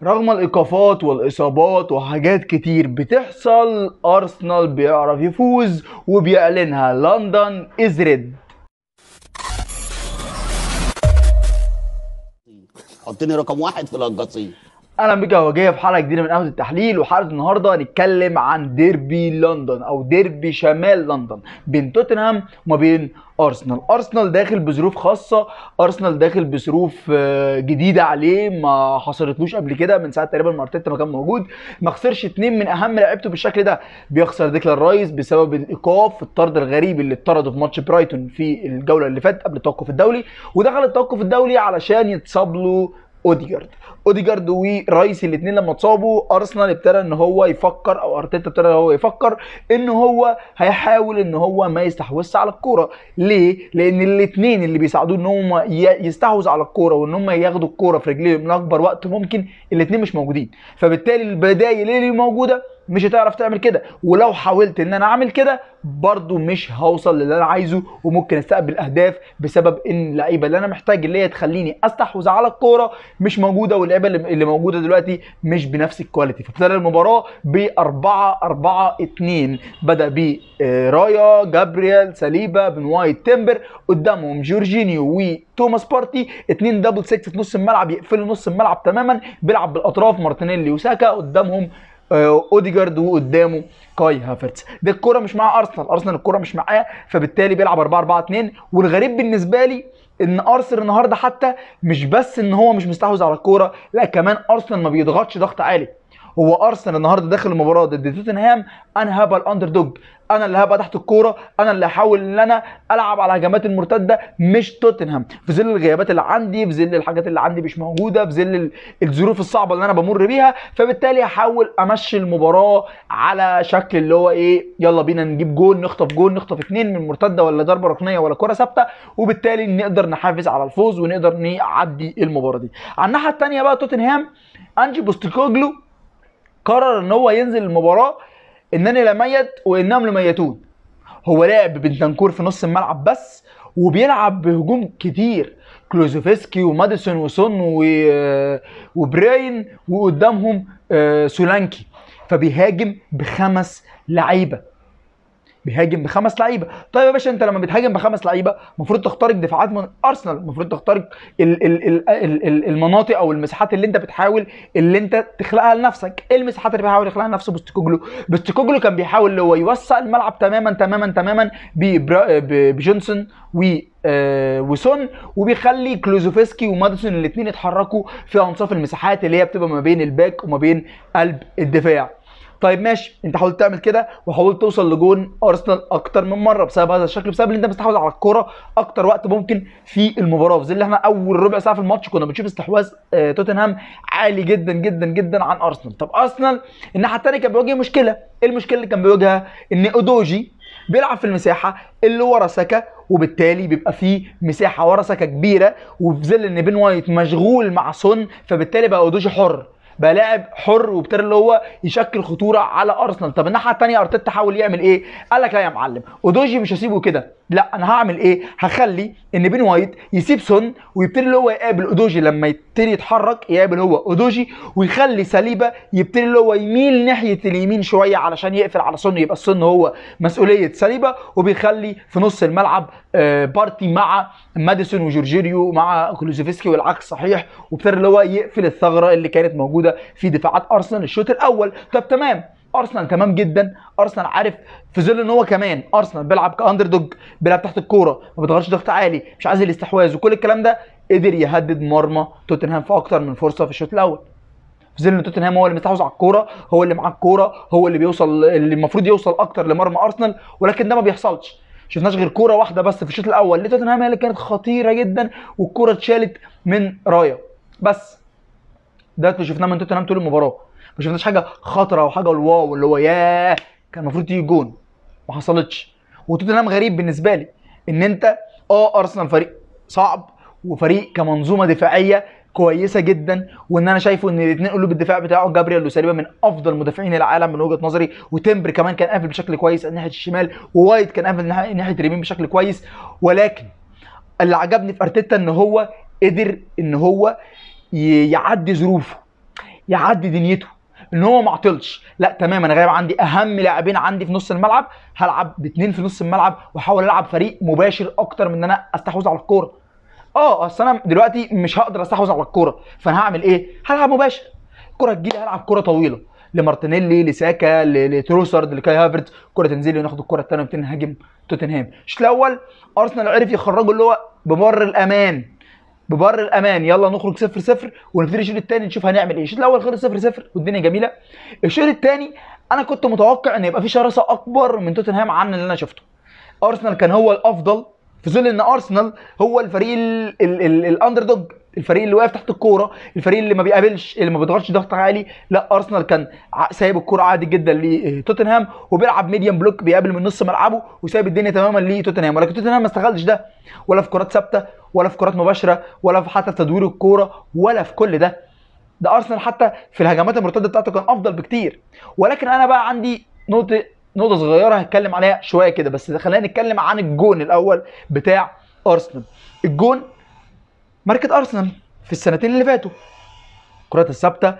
رغم الايقافات والاصابات وحاجات كتير بتحصل ارسنال بيعرف يفوز وبيعلنها لندن از ريد حطني رقم واحد في القصيم اهلا بك يا وجيه في حلقه جديده من قهوه التحليل وحلقه النهارده هنتكلم عن ديربي لندن او ديربي شمال لندن بين توتنهام وما بين ارسنال ارسنال داخل بظروف خاصه ارسنال داخل بظروف آه، جديده عليه ما حصلتلوش قبل كده من ساعه تقريبا ما ارتيتا ما كان موجود ما خسرش اتنين من اهم لعيبته بالشكل ده بيخسر ديكلان رايس بسبب الايقاف الطرد الغريب اللي اتطرده في ماتش برايتون في الجوله اللي فاتت قبل التوقف الدولي ودخل التوقف الدولي علشان يتصاب له اوديجارد اوديجارد ورايس الاثنين لما اتصابوا ارسنال ابتدى ان هو يفكر او ارتيتا ابتدى ان هو يفكر ان هو هيحاول ان هو ما يستحوذش على الكوره ليه لان الاثنين اللي بيساعدوه ان هم ي- يستحوذ على الكوره وان هم ياخدوا الكوره في رجليهم لاكبر وقت ممكن الاثنين مش موجودين فبالتالي البدايل اللي موجوده مش هتعرف تعمل كده ولو حاولت ان انا اعمل كده برضو مش هوصل للي انا عايزه وممكن استقبل اهداف بسبب ان اللعيبه اللي انا محتاج اللي هي تخليني استحوذ على الكوره مش موجوده واللعيبه اللي اللي موجوده دلوقتي مش بنفس الكواليتي فابتدى المباراه ب 4 4 2 بدا ب آه، رايا جابرييل ساليبا بن وايت تمبر قدامهم جورجينيو وتوماس بارتي اتنين دبل 6 في نص الملعب يقفلوا نص الملعب تماما بيلعب بالاطراف مارتينيلي وساكا قدامهم آه، اوديجارد وقدامه كاي هافرتس ده الكوره مش مع ارسنال ارسنال الكوره مش معاه فبالتالي بيلعب 4 4 2 والغريب بالنسبه لي ان ارسنال النهارده حتى مش بس ان هو مش مستحوذ على الكوره لا كمان ارسنال ما بيضغطش ضغط عالي هو ارسنال النهارده داخل المباراه ضد توتنهام انا هبقى الاندر دوج انا اللي هبقى تحت الكوره انا اللي هحاول ان انا العب على الهجمات المرتده مش توتنهام في ظل الغيابات اللي عندي في ظل الحاجات اللي عندي مش موجوده في ظل ال- الظروف الصعبه اللي انا بمر بيها فبالتالي هحاول امشي المباراه على شكل اللي هو ايه يلا بينا نجيب جول نخطف جول نخطف اتنين من مرتده ولا ضربه ركنيه ولا كره ثابته وبالتالي نقدر نحافظ على الفوز ونقدر نعدي المباراه دي على الناحيه الثانيه بقى توتنهام انجي بوستيكوجلو قرر ان هو ينزل المباراه انني لا ميت وانهم لميتون هو لعب بنتنكور في نص الملعب بس وبيلعب بهجوم كتير كلوزوفسكي وماديسون وسون و... وبراين وقدامهم آه، سولانكي فبيهاجم بخمس لعيبه بيهاجم بخمس لعيبه طيب يا باشا انت لما بتهاجم بخمس لعيبه المفروض تخترق دفاعات من ارسنال المفروض تخترق ال ال ال ال ال المناطق او المساحات اللي انت بتحاول اللي انت تخلقها لنفسك ايه المساحات اللي بيحاول يخلقها لنفسه بوستيكوجلو بوستيكوجلو كان بيحاول اللي هو يوسع الملعب تماما تماما تماما ببرا- ب- بجونسون و آه، وسون وبيخلي كلوزوفسكي وماديسون الاثنين يتحركوا في انصاف المساحات اللي هي بتبقى ما بين الباك وما بين قلب الدفاع طيب ماشي انت حاولت تعمل كده وحاولت توصل لجون ارسنال اكتر من مره بسبب هذا الشكل بسبب ان انت مستحوذ على الكوره اكتر وقت ممكن في المباراه في ظل ان احنا اول ربع ساعه في الماتش كنا بنشوف استحواذ آه، توتنهام عالي جدا جدا جدا عن ارسنال طب ارسنال الناحيه الثانيه كان بيواجه مشكله ايه المشكله اللي كان بيواجهها ان اودوجي بيلعب في المساحه اللي ورا ساكا وبالتالي بيبقى فيه مساحه ورا ساكا كبيره وفي ظل ان بين وايت مشغول مع سون فبالتالي بقى اودوجي حر بقى لاعب حر وابتدى اللي هو يشكل خطوره على ارسنال طب الناحيه الثانيه ارتيتا حاول يعمل ايه قال لك لا يا معلم اودوجي مش هسيبه كده لا انا هعمل ايه هخلي ان بين وايت يسيب سون ويبتدي اللي هو يقابل اودوجي لما يبتدي يتحرك يقابل هو اودوجي ويخلي ساليبا يبتدي اللي هو يميل ناحيه اليمين شويه علشان يقفل على سون يبقى السون هو مسؤوليه ساليبا وبيخلي في نص الملعب آه، بارتي مع ماديسون وجورجيريو مع كلوزوفسكي والعكس صحيح وابتدى اللي هو يقفل الثغره اللي كانت موجوده في دفاعات ارسنال الشوط الاول طب تمام ارسنال تمام جدا ارسنال عارف في ظل ان هو كمان ارسنال بيلعب كاندر دوج بيلعب تحت الكوره ما بيضغطش ضغط عالي مش عايز الاستحواذ وكل الكلام ده قدر يهدد مرمى توتنهام في اكتر من فرصه في الشوط الاول في ظل ان توتنهام هو اللي مستحوذ على الكوره هو اللي معاه الكوره هو اللي بيوصل اللي المفروض يوصل اكتر لمرمى ارسنال ولكن ده ما بيحصلش شفناش غير كوره واحده بس في الشوط الاول لتوتنهام هي اللي كانت خطيره جدا والكوره اتشالت من رايا بس ده اللي شفناه من توتنهام طول المباراه ما شفناش حاجه خطره وحاجه الواو اللي هو ياه كان المفروض تيجي جون ما حصلتش وتوتنهام غريب بالنسبه لي ان انت اه ارسنال فريق صعب وفريق كمنظومه دفاعيه كويسه جدا وان انا شايفه ان الاثنين قلوب الدفاع بتاعه جابرييل وساليبا من افضل مدافعين العالم من وجهه نظري وتمبر كمان كان قافل بشكل كويس ناحيه الشمال ووايت كان قافل ناحيه ناحية اليمين بشكل كويس ولكن اللي عجبني في ارتيتا ان هو قدر ان هو ي- يعدي ظروفه يعدي دنيته ان هو ما عطلش لا تمام انا غايب عندي اهم لاعبين عندي في نص الملعب هلعب باثنين في نص الملعب واحاول العب فريق مباشر اكتر من ان انا استحوذ على الكوره اه اصل انا دلوقتي مش هقدر استحوذ على الكوره فانا هعمل ايه هلعب مباشر الكوره تجيلي هلعب كوره طويله لمارتينيلي لساكا ل- لتروسارد لكاي هافرتز الكوره تنزل لي وناخد الكوره الثانيه ونبتدي نهاجم توتنهام الشوط الاول ارسنال عرف يخرجوا اللي هو ببر الامان ببر الامان يلا نخرج صفر صفر ونبتدي الشوط الثاني نشوف هنعمل ايه الشوط الاول خلص صفر صفر والدنيا جميله الشوط الثاني انا كنت متوقع ان يبقى في شراسه اكبر من توتنهام عن اللي انا شفته ارسنال كان هو الافضل في ظل ان ارسنال هو الفريق ال- ال- ال- الاندر دوج الفريق اللي واقف تحت الكوره الفريق اللي ما بيقابلش اللي ما بيضغطش ضغط عالي لا ارسنال كان ع- سايب الكوره عادي جدا لتوتنهام وبيلعب ميديم بلوك بيقابل من نص ملعبه وسايب الدنيا تماما لتوتنهام ولكن توتنهام ما استغلش ده ولا في كرات ثابته ولا في كرات مباشره ولا في حتى في تدوير الكوره ولا في كل ده ده ارسنال حتى في الهجمات المرتده بتاعته كان افضل بكتير ولكن انا بقى عندي نقطه نقطه صغيره هتكلم عليها شويه كده بس خلينا نتكلم عن الجون الاول بتاع ارسنال الجون ماركه ارسنال في السنتين اللي فاتوا الكرات الثابته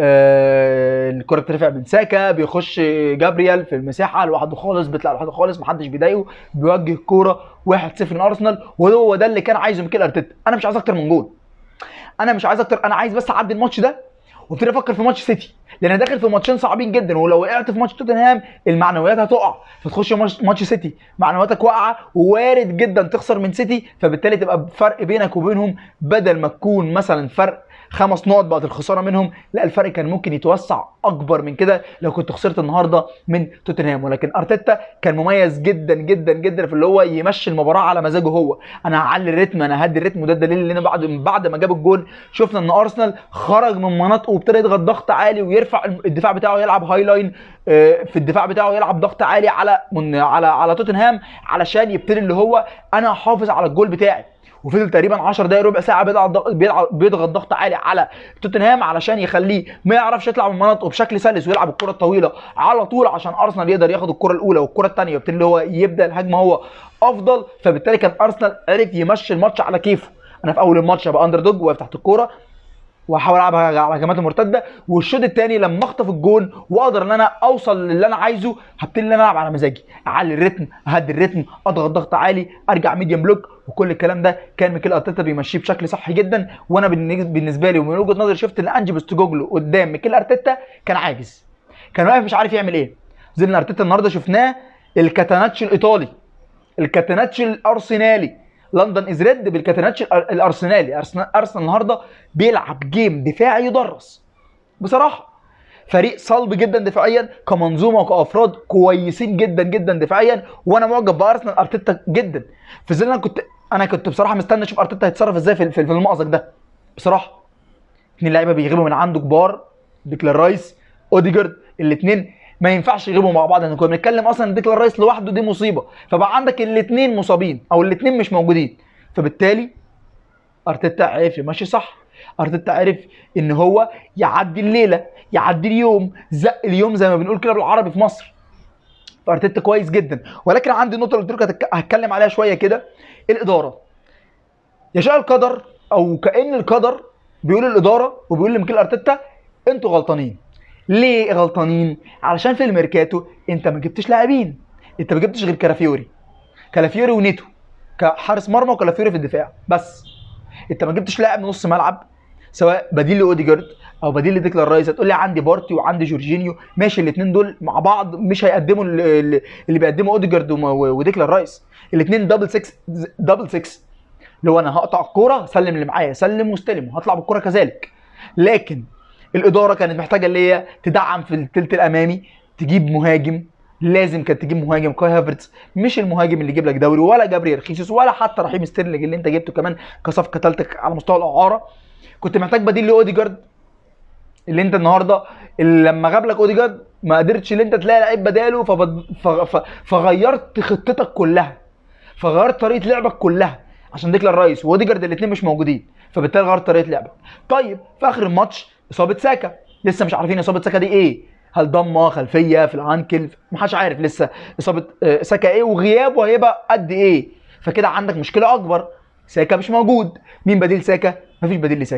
آه الكره بترفع من ساكا بيخش جابريال في المساحه لوحده خالص بيطلع لوحده خالص محدش بيضايقه بيوجه الكوره 1-0 لارسنال وهو ده اللي كان عايزه ميكيل ارتيتا انا مش عايز اكتر من جول انا مش عايز اكتر انا عايز بس اعدي الماتش ده وابتدي افكر في ماتش سيتي لان انا داخل في ماتشين صعبين جدا ولو وقعت في ماتش توتنهام المعنويات هتقع فتخش ماتش ماتش سيتي معنوياتك واقعه ووارد جدا تخسر من سيتي فبالتالي تبقى فرق بينك وبينهم بدل ما تكون مثلا فرق خمس نقط بعد الخساره منهم لا الفرق كان ممكن يتوسع اكبر من كده لو كنت خسرت النهارده من توتنهام ولكن ارتيتا كان مميز جدا جدا جدا في اللي هو يمشي المباراه على مزاجه هو انا هعلي الريتم انا هدي الريتم وده الدليل اللي انا بعد بعد ما جاب الجول شفنا ان ارسنال خرج من مناطقه وابتدى يضغط ضغط عالي ويرفع الدفاع بتاعه يلعب هاي لاين آه، في الدفاع بتاعه يلعب ضغط عالي على من على على توتنهام علشان يبتدي اللي هو انا هحافظ على الجول بتاعي وفضل تقريبا 10 دقايق ربع ساعه بيضغط ضغط- بيضغط- بيضغط ضغط عالي على توتنهام علشان يخليه ما يعرفش يطلع من مناطقه بشكل سلس ويلعب الكره الطويله على طول عشان ارسنال يقدر ياخد الكره الاولى والكره الثانيه ويبتدي اللي هو يبدا الهجمه هو افضل فبالتالي كان ارسنال عرف يمشي الماتش على كيفه انا في اول الماتش هبقى اندر دوج واقف تحت الكوره واحاول العب على الهجمات المرتده والشوط الثاني لما اخطف الجون واقدر ان انا اوصل للي انا عايزه هبتدي ان انا العب على مزاجي اعلي الريتم اهدي الريتم اضغط ضغط عالي ارجع ميديم بلوك وكل الكلام ده كان ميكيل ارتيتا بيمشيه بشكل صح جدا وانا بالنسبه بالنسبه لي ومن وجهه نظري شفت ان انجي بوستوجلو قدام ميكيل ارتيتا كان عاجز كان واقف مش عارف يعمل ايه زي ان ارتيتا النهارده شفناه الكاتاناتش الايطالي الكاتاناتش الارسنالي لندن از ريد بالكاتاناتش الأر- الارسنالي ارسنال ارسنال النهارده بيلعب جيم دفاعي يدرس بصراحه فريق صلب جدا دفاعيا كمنظومه وكافراد كويسين جدا جدا دفاعيا وانا معجب بارسنال ارتيتا جدا في ظل انا كنت انا كنت بصراحه مستني اشوف ارتيتا هيتصرف ازاي في في في المأزق ده بصراحه اتنين لعيبه بيغيبوا من عنده كبار ديكلان رايس اوديجارد الاثنين ما ينفعش يغيبوا مع بعض احنا كنا بنتكلم اصلا ان ديكلان رايس لوحده دي مصيبه فبقى عندك الاثنين مصابين او الاثنين مش موجودين فبالتالي ارتيتا عرف يمشي صح ارتيتا عرف ان هو يعدي الليله يعدي اليوم زق اليوم زي ما بنقول كده بالعربي في مصر فارتيتا كويس جدا ولكن عندي النقطه اللي قلت لك هتك- هتكلم عليها شويه كده الاداره يشاء القدر او كان القدر بيقول الاداره وبيقول لميكيل ارتيتا انتوا غلطانين ليه غلطانين علشان في الميركاتو انت ما جبتش لاعبين انت ما جبتش غير كرافيوري كلافيوري ونيتو كحارس مرمى وكلافيوري في الدفاع بس انت ما جبتش لاعب نص ملعب سواء بديل لاوديجارد او بديل لديكلان رايس هتقول لي عندي بارتي وعندي جورجينيو ماشي الاثنين دول مع بعض مش هيقدموا ال- ال- اللي بيقدمه اوديجارد وما- وديكلان رايس الاثنين دبل 6 دبل 6 اللي هو انا هقطع الكوره سلم اللي معايا سلم واستلم وهطلع بالكوره كذلك لكن الاداره كانت محتاجه اللي هي تدعم في الثلث الامامي تجيب مهاجم لازم كانت تجيب مهاجم كاي هافرتز مش المهاجم اللي يجيب لك دوري ولا جابريل خيسوس ولا حتى رحيم ستيرلينج اللي انت جبته كمان كصفقه ثالثه على مستوى الاعاره كنت محتاج بديل لاوديجارد اللي انت النهارده اللي لما غاب لك اوديجارد ما قدرتش اللي انت تلاقي لعيب بداله فبد... ف... ف... فغيرت خطتك كلها فغيرت طريقه لعبك كلها عشان ديكلان رايس واوديجارد الاثنين مش موجودين فبالتالي غيرت طريقه لعبك طيب في اخر الماتش اصابه ساكا لسه مش عارفين اصابه ساكا دي ايه هل ضمه خلفيه في العنكل محدش عارف لسه اصابه آه، ساكا ايه وغيابه هيبقى قد ايه فكده عندك مشكله اكبر ساكا مش موجود مين بديل ساكا مفيش بديل لساكا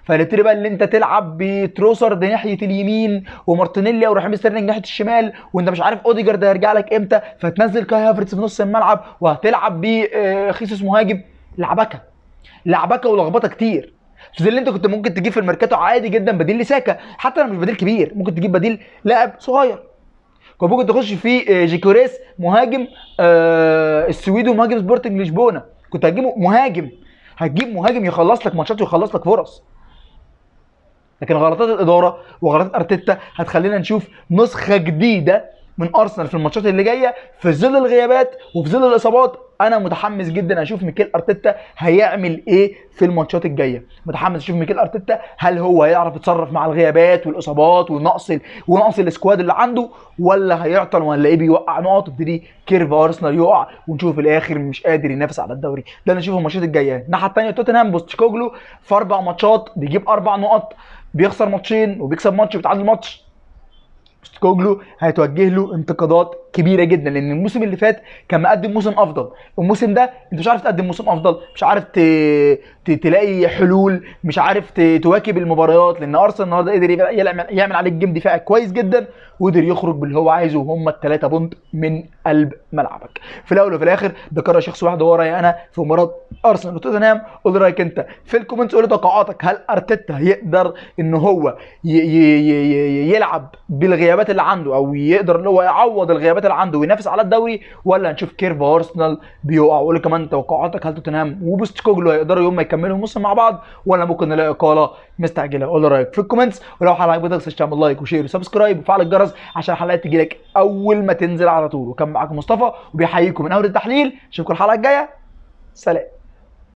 فهتبتدي بقى اللي انت تلعب بتروسرد ناحيه اليمين ومارتينيلي او رحيم ستيرلينج ناحيه الشمال وانت مش عارف اوديجارد هيرجع لك امتى فتنزل كاي هافرتس في نص الملعب وهتلعب بخيسوس مهاجم لعبكه لعبكه ولخبطه كتير زي اللي انت كنت ممكن تجيب في الميركاتو عادي جدا بديل لساكا حتى لو مش بديل كبير ممكن تجيب بديل لاعب صغير كان ممكن تخش في آه، جيكوريس مهاجم آه السويدي ومهاجم سبورتنج لشبونه كنت هتجيبه مهاجم هتجيب مهاجم يخلص لك ماتشات ويخلص لك فرص لكن غلطات الاداره وغلطات ارتيتا هتخلينا نشوف نسخه جديده من ارسنال في الماتشات اللي جايه في ظل الغيابات وفي ظل الاصابات انا متحمس جدا اشوف ميكيل ارتيتا هيعمل ايه في الماتشات الجايه متحمس اشوف ميكيل ارتيتا هل هو هيعرف يتصرف مع الغيابات والاصابات ونقص ال- ونقص السكواد اللي عنده ولا هيعطل ولا ايه بيوقع نقط ويبتدي كيرف ارسنال يقع ونشوف في الاخر مش قادر ينافس على الدوري ده انا اشوفه الماتشات الجايه الناحيه الثانيه توتنهام بوستكوجلو في اربع ماتشات بيجيب اربع نقط بيخسر ماتشين وبيكسب ماتش وبيتعادل ماتش بوستكوجلو هيتوجه له انتقادات كبيره جدا لان الموسم اللي فات كان مقدم موسم افضل الموسم ده انت مش عارف تقدم موسم افضل مش عارف ت... ت... تلاقي حلول مش عارف ت... تواكب المباريات لان ارسنال النهارده قدر يعمل يعمل عليك جيم دفاعي كويس جدا وقدر يخرج باللي هو عايزه وهم الثلاثه بونت من قلب ملعبك في الاول وفي الاخر ده قرار شخص واحد هو رايي انا في مباراه ارسنال وتوتنهام قول لي رايك انت في الكومنتس قول لي توقعاتك هل ارتيتا هيقدر ان هو ي... ي... ي... ي... يلعب بالغيابات اللي عنده او يقدر ان هو يعوض الغيابات اللي عنده وينافس على الدوري ولا هنشوف كيرف ارسنال بيقع وقول لي كمان توقعاتك هل توتنهام وبوستكوجلو هيقدروا يوم ما يكملوا الموسم مع بعض ولا ممكن نلاقي اقاله مستعجله قول لي رايك في الكومنتس ولو الحلقه عجبتك ما تنساش تعمل لايك وشير وسبسكرايب وفعل الجرس عشان الحلقات تجيلك اول ما تنزل على طول وكان معاكم مصطفى وبيحييكم من اول التحليل اشوفكم الحلقه الجايه سلام